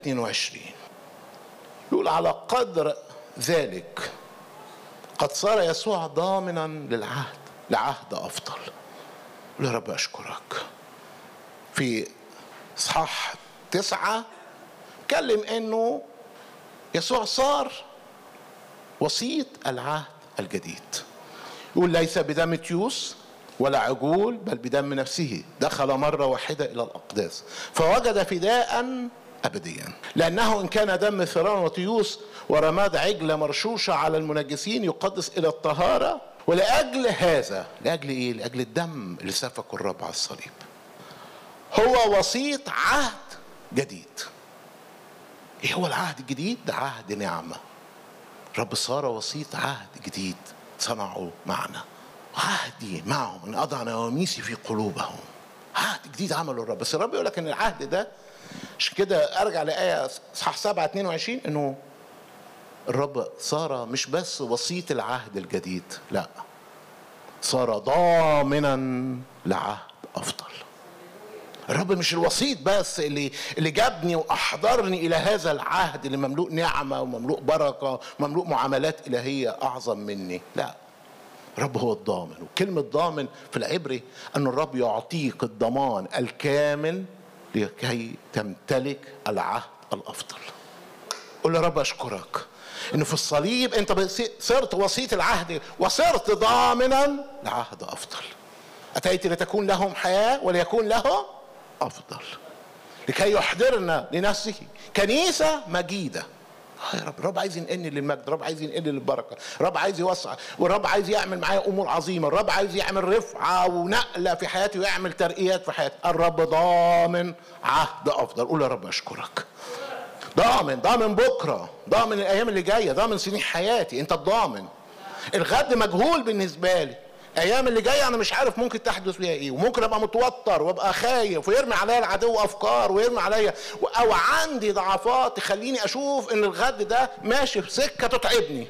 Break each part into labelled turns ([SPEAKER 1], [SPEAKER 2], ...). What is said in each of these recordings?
[SPEAKER 1] 22 يقول على قدر ذلك قد صار يسوع ضامنا للعهد لعهد افضل يا رب اشكرك في اصحاح تسعة اتكلم انه يسوع صار وسيط العهد الجديد يقول ليس بدم تيوس ولا عجول بل بدم نفسه دخل مرة واحدة إلى الأقداس فوجد فداء أبديا لأنه إن كان دم ثيران وتيوس ورماد عجلة مرشوشة على المنجسين يقدس إلى الطهارة ولأجل هذا لأجل إيه؟ لأجل الدم اللي سفكه الرب على الصليب هو وسيط عهد جديد ايه هو العهد الجديد ده عهد نعمه رب صار وسيط عهد جديد صنعوا معنا عهدي معهم ان اضع نواميسي في قلوبهم عهد جديد عمله الرب بس الرب يقول لك ان العهد ده عشان كده ارجع لايه اصحاح 7 22 انه الرب صار مش بس وسيط العهد الجديد لا صار ضامنا لعهد افضل الرب مش الوسيط بس اللي اللي جابني واحضرني الى هذا العهد اللي مملوء نعمه ومملوء بركه ومملوء معاملات الهيه اعظم مني لا الرب هو الضامن وكلمة ضامن في العبري أن الرب يعطيك الضمان الكامل لكي تمتلك العهد الأفضل قل يا رب أشكرك انه في الصليب انت صرت وسيط العهد وصرت ضامنا لعهد افضل اتيت لتكون لهم حياه وليكون لهم افضل لكي يحضرنا لنفسه كنيسه مجيده آه يا رب الرب عايز ينقلني للمجد الرب عايز ينقلني للبركه الرب عايز يوسع والرب عايز يعمل معايا امور عظيمه الرب عايز يعمل رفعه ونقله في حياتي ويعمل ترقيات في حياتي الرب ضامن عهد افضل قول يا رب اشكرك ضامن ضامن بكره ضامن الايام اللي جايه ضامن سنين حياتي انت الضامن الغد مجهول بالنسبه لي الايام اللي جايه انا مش عارف ممكن تحدث فيها ايه وممكن ابقى متوتر وابقى خايف ويرمي عليا العدو افكار ويرمي عليا او عندي ضعفات تخليني اشوف ان الغد ده ماشي في سكه تتعبني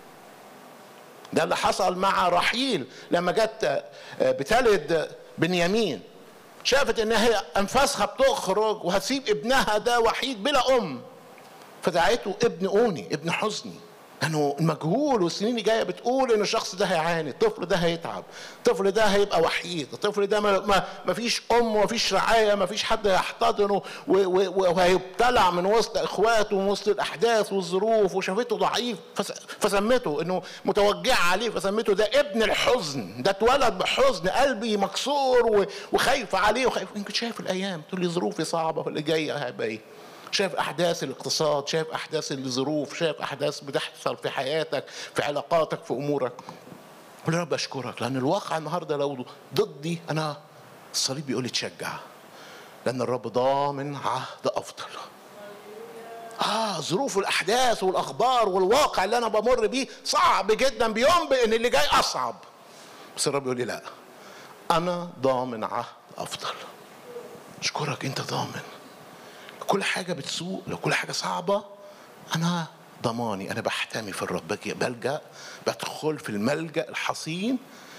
[SPEAKER 1] ده اللي حصل مع رحيل لما جت بتلد بنيامين شافت ان هي انفاسها بتخرج وهتسيب ابنها ده وحيد بلا ام فدعته ابن اوني ابن حزني لانه المجهول والسنين اللي جايه بتقول ان الشخص ده هيعاني الطفل ده هيتعب الطفل ده هيبقى وحيد الطفل ده ما, ما, ما فيش ام وما فيش رعايه ما فيش حد يحتضنه وهيبتلع من وسط اخواته ومن وسط الاحداث والظروف وشافته ضعيف فسمته انه متوجعه عليه فسمته ده ابن الحزن ده اتولد بحزن قلبي مكسور وخايف عليه وخايف يمكن شايف الايام تقول لي ظروفي صعبه واللي جايه هيبقى ايه شايف احداث الاقتصاد شايف احداث الظروف شايف احداث بتحصل في حياتك في علاقاتك في امورك قول يا رب اشكرك لان الواقع النهارده لو ضدي انا الصليب بيقول لي تشجع لان الرب ضامن عهد افضل اه ظروف الاحداث والاخبار والواقع اللي انا بمر بيه صعب جدا بينبئ ان اللي جاي اصعب بس الرب يقول لي لا انا ضامن عهد افضل اشكرك انت ضامن كل حاجة بتسوء لو كل حاجة صعبة أنا ضماني أنا بحتمي في الرب بلجأ بدخل في الملجأ الحصين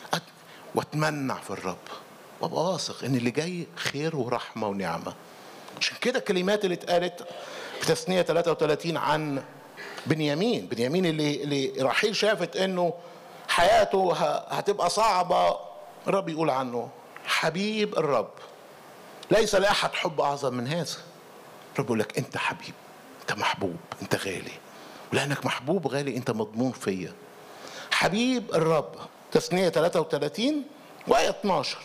[SPEAKER 1] واتمنع في الرب وابقى واثق ان اللي جاي خير ورحمه ونعمه عشان كده الكلمات اللي اتقالت في تثنيه 33 عن بنيامين بنيامين اللي اللي رحيل شافت انه حياته هتبقى صعبه الرب يقول عنه حبيب الرب ليس لاحد حب اعظم من هذا الرب يقول لك انت حبيب انت محبوب انت غالي ولانك محبوب غالي انت مضمون فيا حبيب الرب تثنية 33 وآية 12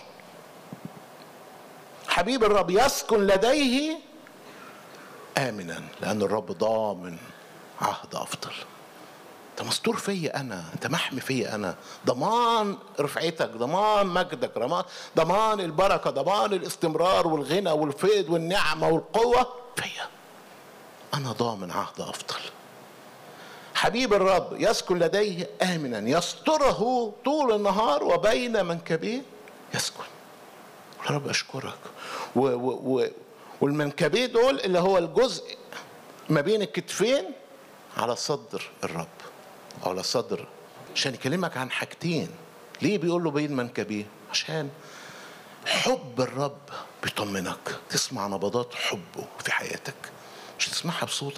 [SPEAKER 1] حبيب الرب يسكن لديه آمنا لأن الرب ضامن عهد أفضل انت مستور فيا انا انت محمي فيا انا ضمان رفعتك ضمان مجدك ضمان ضمان البركه ضمان الاستمرار والغنى والفيض والنعمه والقوه فيا انا ضامن عهد افضل حبيب الرب يسكن لديه امنا يستره طول النهار وبين منكبيه يسكن يا رب اشكرك و و و والمنكبيه دول اللي هو الجزء ما بين الكتفين على صدر الرب او على صدر عشان يكلمك عن حاجتين ليه بيقول له بين منكبيه عشان حب الرب بيطمنك تسمع نبضات حبه في حياتك مش هتسمعها بصوتك